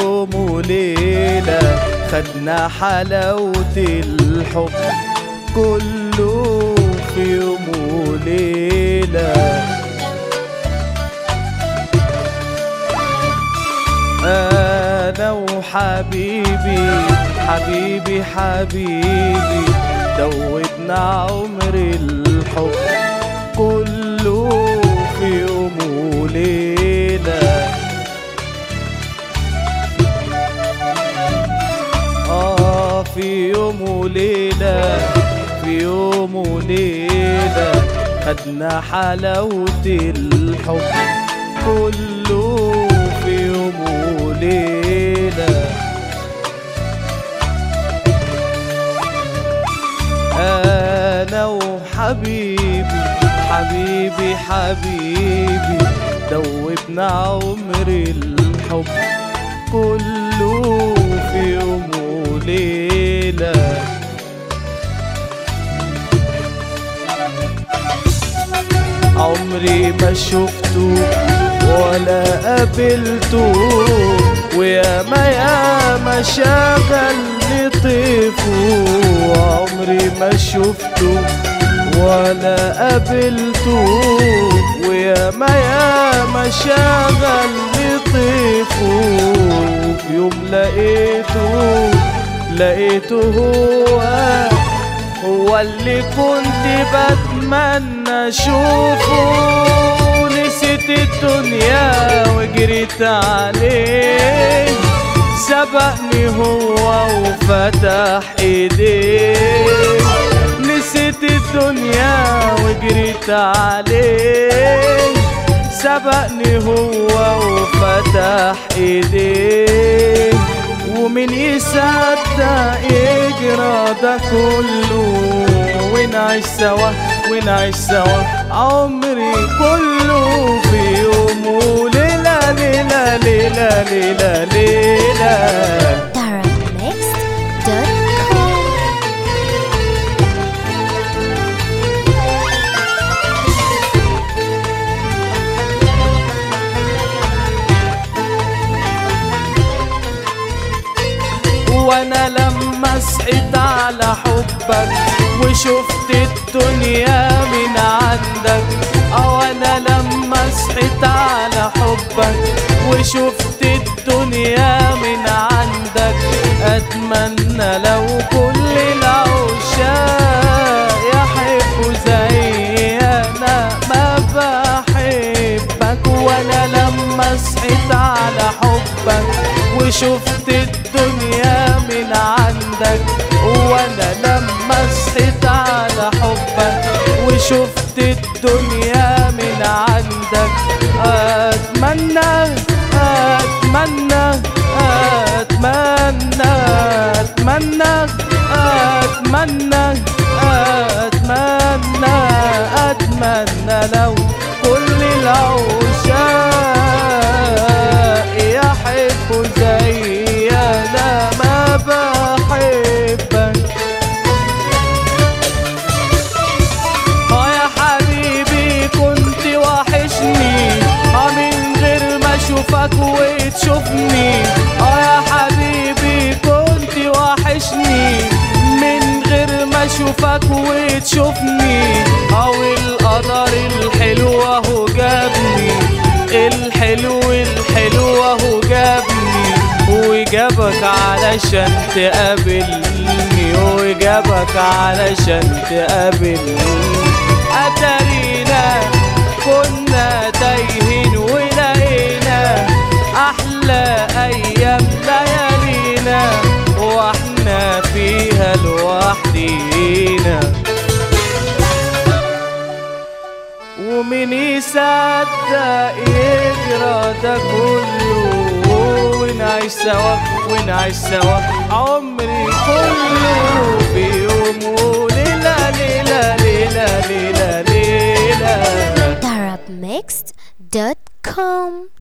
يوم وليلة خدنا حلاوة الحب كله في يوم وليلة أنا وحبيبي حبيبي حبيبي دوبنا عمر الحب كله في يوم وليلة آه في يوم وليلة في يوم وليلة خدنا حلاوة الحب كله في يوم وليلة أنا وحبيبي حبيبي حبيبي دوبنا عمر الحب كله في يوم وليلة عمري ما شفته ولا قابلته ويا ما يا ما شغلني طيفه عمري ما شفته ولا قابلته ويا ما يا ما شغلني طيفه في يوم لقيته لقيته هو هو اللي كنت بتمنى اشوفه نسيت الدنيا وجريت عليه سبقني هو وفتح ايديه نسيت الدنيا وجريت عليه سبقني هو وفتح ايديه ومن يصدق يجرى ده كله ونعيش سوا ونعيش سوا عمري كله في يوم وليلة ليلة ليلة ليلة ليلة Darabmixed.com وانا لما صحيت على حبك وشفت الدنيا من عندك او انا لما صحيت على حبك وشفت الدنيا من عندك اتمنى لو كل العشاق يحبوا زي انا ما بحبك وانا لما صحيت على حبك وشفت الدنيا من عندك وانا لما صحيت على حبك وشفت الدنيا من عندك اتمنى اتمنى اتمنى اتمنى اتمنى اتمنى اتمنى لو كل العشاق يحبوا زي انا ما بحبك اه يا حبيبي كنت وحشني اه من غير ما اشوفك وتشوفني اه يا حبيبي كنت وحشني من غير ما اشوفك وتشوفني او القدر الحلو اهو جابني الحلو الحلو اهو جابني وجابك علشان تقابلني وجابك علشان تقابلني اتارينا كنا تايهين ولقينا احلى ايام ليالينا واحنا فيها لوحدينا ومين يصدق يجرى ده كله ونعيش سوا ونعيش سوا عمري كله في يوم وليلة ليلة ليلة ليلة ليلة Darabmixed.com